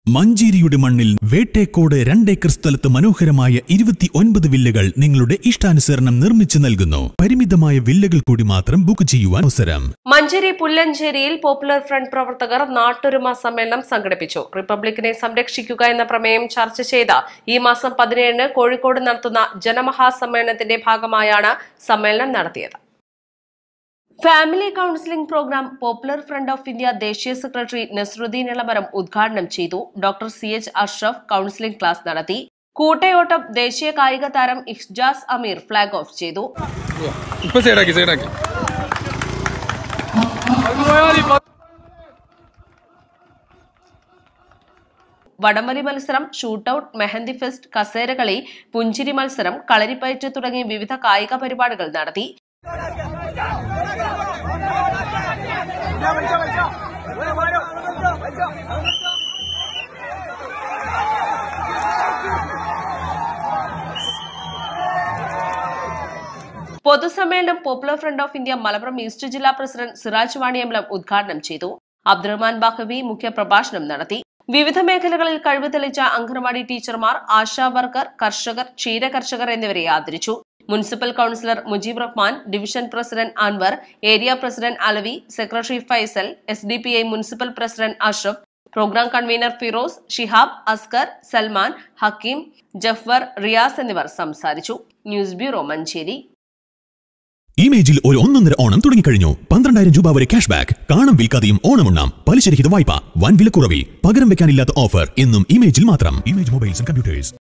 മഞ്ചേരിയുടെ മണ്ണിൽ വേട്ടേക്കോട് രണ്ടേക്കർ സ്ഥലത്ത് മനോഹരമായ ഇരുപത്തി ഒൻപത് വില്ലകൾ നിങ്ങളുടെ ഇഷ്ടാനുസരണം നിർമ്മിച്ചു നൽകുന്നു പരിമിതമായ വില്ലകൾ കൂടി മാത്രം ബുക്ക് ചെയ്യുവാൻ അവസരം മഞ്ചേരി പുല്ലഞ്ചേരിയിൽ പോപ്പുലർ ഫ്രണ്ട് പ്രവർത്തകർ നാട്ടൊരുമ സമ്മേളനം സംഘടിപ്പിച്ചു റിപ്പബ്ലിക്കിനെ സംരക്ഷിക്കുക എന്ന പ്രമേയം ചർച്ച ചെയ്ത് ഈ മാസം പതിനേഴിന് കോഴിക്കോട് നടത്തുന്ന ജനമഹാസമ്മേളനത്തിന്റെ ഭാഗമായാണ് സമ്മേളനം നടത്തിയത് family counselling programme popular front of India ദേശീയ സെക്രട്ടറി നസ്രുദ്ദീൻ ഇളമരം ഉദ്ഘാടനം ചെയ്തു doctor C H Ashraf counselling class നടത്തി കൂട്ടയോട്ടം ദേശീയ കായിക താരം ഇഖ്ജാസ് അമീർ ഫ്ളാഗ് ഓഫ് ചെയ്തു ഇപ്പൊ സൈഡാക്കി സൈഡാക്കി വടംവലി മത്സരം ഷൂട്ടൌട്ട് മെഹന്തി ഫെസ്റ്റ് കസേരകളി പുഞ്ചിരി മത്സരം കളരിപ്പയറ്റ് തുടങ്ങി വിവിധ കായിക പരിപാടികൾ നടത്തി പൊതുസമ്മേളനം popular front of India Malappuram east ജില്ലാ പ്രസിഡന്റ് സിറാജ് വാണിയമ്പലം ഉദ്ഘാടനം ചെയ്തു അബ്ദുറഹ്മാൻ ബാഹവി മുഖ്യപ്രഭാഷണം നടത്തി വിവിധ മേഖലകളിൽ കഴിവ് തെളിയിച്ച അംഗൻവാടി ടീച്ചർമാർ ആശാ വർക്കർ കർഷകർ ക്ഷീര കർഷകർ എന്നിവരെ ആദരിച്ചു municipal councillor Mujeeb Rahman division president Anwar area president Alavi secretary Faisal S D P I municipal president Ashraf programme convener Firoz Shihab Askar Salman Hakeem Jafar Riyas എന്നിവർ സംസാരിച്ചു ന്യൂസ് ബ്യൂറോ മഞ്ചേരി ഇമേജിൽ ഒരു ഒന്നൊന്നര ഓണം തുടങ്ങിക്കഴിഞ്ഞു പന്ത്രണ്ടായിരം രൂപ വരെ ക്യാഷ് ബാക്ക് കാണും വിൽക്കാതെയും ഓണമുണ്ണാം പലിശരഹിത വായ്പ വൻ വിലക്കുറവിൽ പകരം വെക്കാനില്ലാത്ത ഓഫർ എന്നും ഇമേജിൽ മാത്രം ഇമേജ് മൊബൈൽസ് ആൻഡ് കമ്പ്യൂട്ടേഴ്സ്